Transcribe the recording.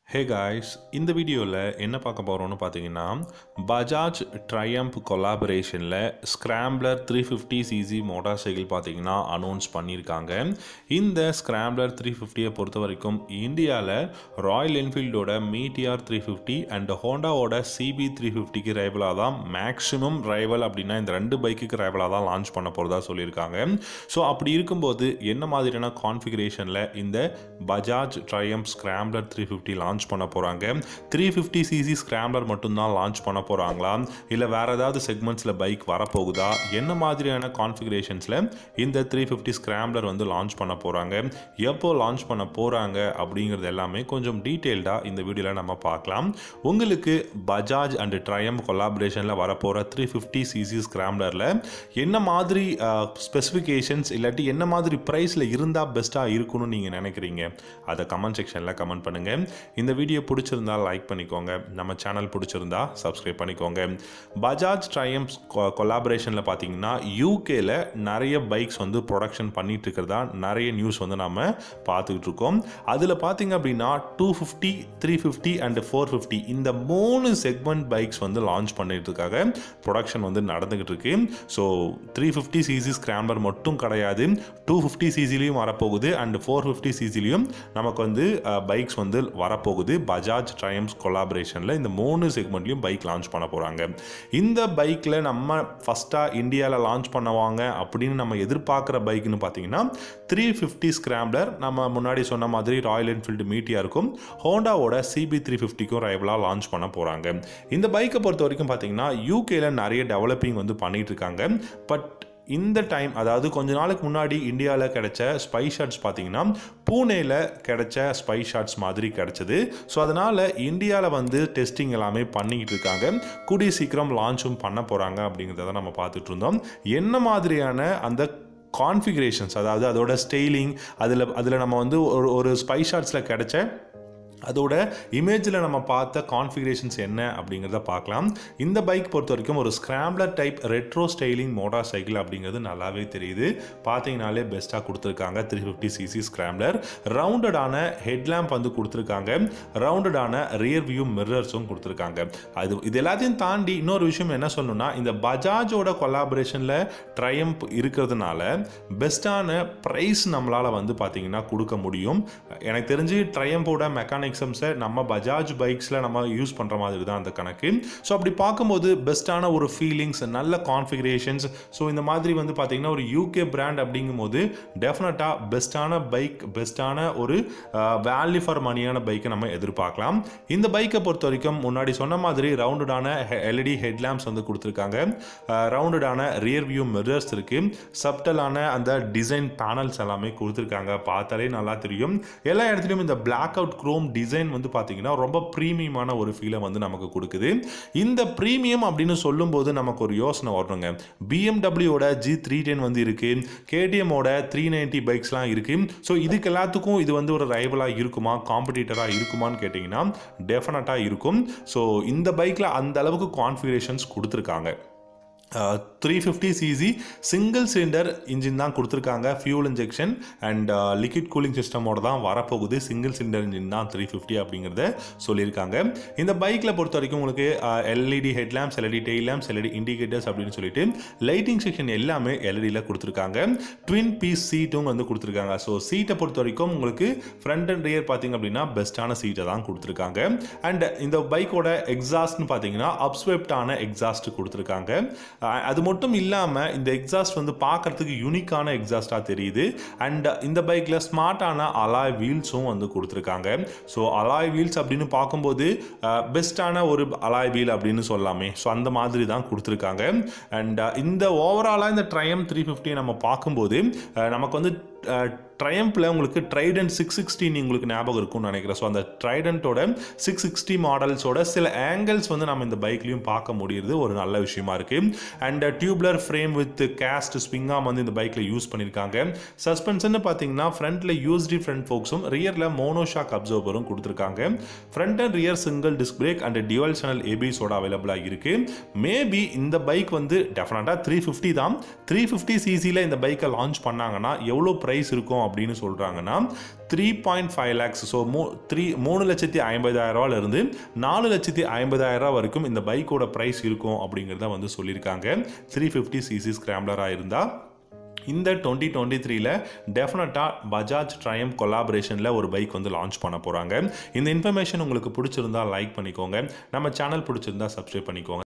hey guys இந்த வீடியோவில் என்ன பார்க்க போகிறோம்னு பார்த்தீங்கன்னா பஜாஜ் ட்ரையம்ப் கொலாபரேஷனில் Scrambler three fifty CC motorcycle பார்த்தீங்கன்னா அனௌன்ஸ் பண்ணியிருக்காங்க இந்த ஸ்க்ராம்ப்ளர் த்ரீ ஃபிஃப்டியை பொறுத்த வரைக்கும் இந்தியாவில் ராயல் என்ஃபீல்டோட மீடிஆர் த்ரீ ஃபிஃப்டி அண்ட் ஹோண்டாவோட சிபி த்ரீ ஃபிஃப்டிக்கு ரைவலாக தான் மேக்ஸிமம் ரைவல் அப்படின்னா இந்த ரெண்டு பைக்குக்கு ரைவலாக தான் லான்ச் பண்ண போகிறதா சொல்லியிருக்காங்க ஸோ அப்படி இருக்கும்போது என்ன மாதிரியான கான்ஃபிகரேஷனில் இந்த Bajaj Triumph Scrambler three fifty launch பண்ண போகிறாங்க த்ரீ ஃபிஃப்டி சிசி ஸ்க்ராம்ப்ளர் மட்டும்தான் லான்ச் பண்ண போகிறாங்களா இல்லை வேறு ஏதாவது செக்மெண்ட்ஸில் பைக் வரப்போகுதா என்ன மாதிரியான கான்ஃபிகரேஷன்ஸில் இந்த த்ரீ ஃபிஃப்டி ஸ்க்ராம்ப்ளர் வந்து லான்ச் பண்ண போகிறாங்க எப்போ லான்ச் பண்ண போகிறாங்க அப்படிங்கிறது எல்லாமே கொஞ்சம் டீட்டெயில்டாக இந்த வீடியோவில் நம்ம பார்க்கலாம் உங்களுக்கு பஜாஜ் அண்ட் ட்ரையம் கொலாபரேஷனில் வரப்போகிற த்ரீ ஃபிஃப்டி சிசி ஸ்க்ராம்ப்ளரில் என்ன மாதிரி ஸ்பெசிஃபிகேஷன்ஸ் இல்லாட்டி என்ன மாதிரி ப்ரைஸில் இருந்தால் பெஸ்ட்டாக இருக்கும்னு நீங்கள் நினைக்கிறீங்க அதை கமெண்ட் செக்ஷனில் கமெண்ட் பண்ணுங்கள் இந்த வீடியோ பிடிச்சிருந்தா லைக் பண்ணிக்கோங்க நம்ம சேனல் பிடிச்சிருந்தா சப்ஸ்கிரைப் பண்ணிக்கோங்க பஜாஜ் ட்ரையம்ஸ் கொலாபரேஷனில் பார்த்தீங்கன்னா யூகேல நிறைய பைக்ஸ் வந்து ப்ரொடக்ஷன் பண்ணிட்டு இருக்கிறதா நிறைய நியூஸ் வந்து நம்ம பார்த்துக்கிட்டு இருக்கோம் அதில் பார்த்தீங்க அப்படின்னா two fifty three fifty and four fifty இந்த மூணு செக்மெண்ட் பைக்ஸ் வந்து லான்ச் பண்ணிட்டுருக்காக ப்ரொடக்ஷன் வந்து நடந்துகிட்டு இருக்கு so three fifty cc scrambler மட்டும் கிடையாது டூ ஃபிஃப்டி சிசிலையும் வரப்போகுது அண்ட் ஃபோர் ஃபிஃப்டி சிசிலையும் நமக்கு வந்து பைக்ஸ் வந்து வரப்போகுது பஜாஜ் ட்ரையம்ஸ் கொலாபரேஷனில் இந்த மூணு செக்மெண்ட்லையும் பைக் லான்ச் பண்ண போகிறாங்க இந்த பைக்கில் நம்ம ஃபஸ்ட்டாக இந்தியாவில் லான்ச் பண்ணுவாங்க அப்படின்னு நம்ம எதிர்பார்க்குற பைக்னு பார்த்தீங்கன்னா த்ரீ ஃபிஃப்டி ஸ்கிராம்ப்ளர் நம்ம முன்னாடி சொன்ன மாதிரி ராயல் என்ஃபீல்டு மீட்டியாக இருக்கும் ஹோண்டாவோட சிபி த்ரீ ஃபிஃப்டிக்கும் ரைவலாக லான்ச் பண்ண போகிறாங்க இந்த பைக்கை பொறுத்த வரைக்கும் பார்த்தீங்கன்னா யூகேல நிறைய டெவலப்பிங் வந்து பண்ணிட்டு இருக்காங்க பட் இந்த டைம் அதாவது கொஞ்ச நாளுக்கு முன்னாடி இந்தியாவில் கிடைச்ச ஸ்பை ஷாட்ஸ் பார்த்தீங்கன்னா பூனேயில் கிடைச்ச ஸ்பை ஷாட்ஸ் மாதிரி கிடைச்சது ஸோ அதனால் இந்தியாவில் வந்து டெஸ்டிங் எல்லாமே பண்ணிக்கிட்டு இருக்காங்க கூடிய சீக்கிரம் லான்ச்சும் பண்ண போகிறாங்க அப்படிங்கிறத நம்ம பார்த்துட்டு இருந்தோம் என்ன மாதிரியான அந்த கான்ஃபிகரேஷன்ஸ் அதாவது அதோட ஸ்டைலிங் அதில் அதில் நம்ம வந்து ஒரு ஒரு ஸ்பை ஷாட்ஸில் கிடைச்ச அதோட இமேஜில் நம்ம பார்த்த கான்ஃபிகரேஷன்ஸ் என்ன அப்படிங்கிறத பார்க்கலாம் இந்த பைக் பொறுத்த வரைக்கும் ஒரு scrambler type retro styling motorcycle அப்படிங்கிறது நல்லாவே தெரியுது பார்த்தீங்கனாலே பெஸ்ட்டாக கொடுத்துருக்காங்க த்ரீ ஃபிஃப்டி சிசி ஸ்க்ராம்ப்ளர் ரவுண்டடான ஹெட்லாம்ப் வந்து கொடுத்துருக்காங்க ரவுண்டடான ரியர் வியூ மிரர்ஸும் கொடுத்துருக்காங்க அது இது எல்லாத்தையும் தாண்டி இன்னொரு விஷயம் என்ன சொல்லணும்னா இந்த பஜாஜோட கொலாபரேஷனில் ட்ரையம்ப் இருக்கிறதுனால பெஸ்ட்டான ப்ரைஸ் நம்மளால் வந்து பார்த்தீங்கன்னா கொடுக்க முடியும் எனக்கு தெரிஞ்சு ட்ரையம்போட மெக்கானிக் மெக்கானிக்ஸம்ஸை நம்ம பஜாஜ் பைக்ஸில் நம்ம யூஸ் பண்ணுற மாதிரி தான் அந்த கணக்கு ஸோ அப்படி பார்க்கும்போது பெஸ்ட்டான ஒரு ஃபீலிங்ஸ் நல்ல கான்ஃபிகரேஷன்ஸ் ஸோ இந்த மாதிரி வந்து பார்த்தீங்கன்னா ஒரு யூகே பிராண்ட் அப்படிங்கும்போது டெஃபினட்டாக பெஸ்ட்டான பைக் பெஸ்ட்டான ஒரு வேல்யூ ஃபார் மணியான பைக்கை நம்ம எதிர்பார்க்கலாம் இந்த பைக்கை பொறுத்த வரைக்கும் முன்னாடி சொன்ன மாதிரி ரவுண்டடான எல்இடி ஹெட்லாம்ப்ஸ் வந்து கொடுத்துருக்காங்க ரவுண்டடான ரியர் வியூ மிரர்ஸ் இருக்குது சப்டலான அந்த டிசைன் பேனல்ஸ் எல்லாமே கொடுத்துருக்காங்க பார்த்தாலே நல்லா தெரியும் எல்லா இடத்துலையும் இந்த பிளாக் அவுட் க்ரோம் டிசைன் வந்து பார்த்தீங்கன்னா ரொம்ப ப்ரீமியமான ஒரு ஃபீலை வந்து நமக்கு கொடுக்குது இந்த ப்ரீமியம் அப்படின்னு சொல்லும்போது நமக்கு ஒரு யோசனை வரணுங்க பிஎம்டபிள்யூட ஜி த்ரீ டென் வந்து இருக்கு கேடிஎம்மோட த்ரீ நைன்டி பைக்ஸ்லாம் இருக்கு ஸோ இதுக்கு எல்லாத்துக்கும் இது வந்து ஒரு ரைவலாக இருக்குமா காம்படிட்டராக இருக்குமான்னு கேட்டிங்கன்னா டெஃபினட்டாக இருக்கும் ஸோ இந்த பைக்கில் அந்த அளவுக்கு கான்ஃபிகரேஷன்ஸ் கொடுத்துருக்காங்க three fifty cc single cylinder engine தான் கொடுத்துருக்காங்க fuel injection and liquid cooling சிஸ்டமோட தான் வரப்போகுது சிங்கிள் சிலிண்டர் இன்ஜின் தான் த்ரீ ஃபிஃப்டி அப்படிங்கிறத சொல்லியிருக்காங்க இந்த பைக்கில் பொறுத்த வரைக்கும் உங்களுக்கு LED headlamps LED tail lamps LED indicators அப்படின்னு சொல்லிட்டு லைட்டிங் செக்ஷன் எல்லாமே எல்இடியில் கொடுத்துருக்காங்க ட்வின் பீஸ் சீட்டும் வந்து கொடுத்துருக்காங்க ஸோ சீட்டை பொறுத்த வரைக்கும் உங்களுக்கு ஃப்ரண்ட் அண்ட் ரியர் பார்த்தீங்க அப்படின்னா பெஸ்ட்டான சீட்டை தான் கொடுத்துருக்காங்க அண்ட் இந்த பைக்கோட எக்ஸாஸ்ட்னு பார்த்தீங்கன்னா அப்ஸ்வெப்டான எக்ஸாஸ்ட் கொடுத்துருக்காங்க அது மட்டும் இல்லாமல் இந்த எக்ஸாஸ்ட் வந்து பார்க்குறதுக்கு யூனிக்கான எக்ஸாஸ்டாக தெரியுது அண்ட் இந்த பைக்கில் ஸ்மார்ட்டான அலாய் வீல்ஸும் வந்து கொடுத்துருக்காங்க ஸோ அலாய் வீல்ஸ் அப்படின்னு பார்க்கும்போது பெஸ்ட்டான ஒரு அலாய் வீல் அப்படின்னு சொல்லாமே ஸோ அந்த மாதிரி தான் கொடுத்துருக்காங்க அண்ட் இந்த ஓவராலாக இந்த ட்ரையம் த்ரீ ஃபிஃப்டியை நம்ம பார்க்கும்போது நமக்கு வந்து ட்ரையம்பில் உங்களுக்கு ட்ரைடன்ட் சிக்ஸ் சிக்ஸ்டின் உங்களுக்கு ஞாபகம் இருக்கும்னு நினைக்கிறேன் ஸோ அந்த ட்ரைடன்ட்டோட சிக்ஸ் சிக்ஸ்டி மாடல்ஸோட சில ஆங்கிள்ஸ் வந்து நம்ம இந்த பைக்லையும் பார்க்க முடியுது ஒரு நல்ல விஷயமா இருக்குது and tubular frame with cast swingarm வந்து இந்த பைக்கில் யூஸ் பண்ணியிருக்காங்க சஸ்பென்ஷன் பார்த்தீங்கன்னா ஃப்ரண்ட்டில் யூஸ்டி ஃப்ரண்ட் ஃபோக்ஸும் ரியரில் மோனோஷாக் அப்சர்வரும் கொடுத்துருக்காங்க front and rear single disc brake and dual channel ஏபிஸோட அவைலபிளாக இருக்குது மேபி இந்த பைக் வந்து டெஃபினட்டாக த்ரீ ஃபிஃப்டி தான் த்ரீ ஃபிஃப்டி சிசியில் இந்த பைக்கை லான்ச் பண்ணாங்கன்னா எவ்வளோ ப்ரைஸ் இருக்கும் அப்படின்னு சொல்கிறாங்கன்னா three point five lakhs so மூ த்ரீ மூணு லட்சத்தி ஐம்பதாயிரரூவாலேருந்து நாலு லட்சத்தி ஐம்பதாயிரரூவா வரைக்கும் இந்த பைக்கோட ப்ரைஸ் இருக்கும் அப்படிங்கிறத வந்து சொல்லியிருக்காங்க த்ரீ ஃபிஃப்டி சிசி ஸ்க்ராம்லராக இருந்தால் இந்த டுவெண்ட்டி டுவெண்ட்டி த்ரீல டெஃபினட்டாக பஜாஜ் ட்ரையம் கொலாபரேஷனில் ஒரு பைக் வந்து லான்ச் பண்ண போகிறாங்க இந்த இன்ஃபர்மேஷன் உங்களுக்கு பிடிச்சிருந்தா லைக் பண்ணிக்கோங்க நம்ம சேனல் பிடிச்சிருந்தா சப்ஸ்கிரைப் பண்ணிக்கோங்க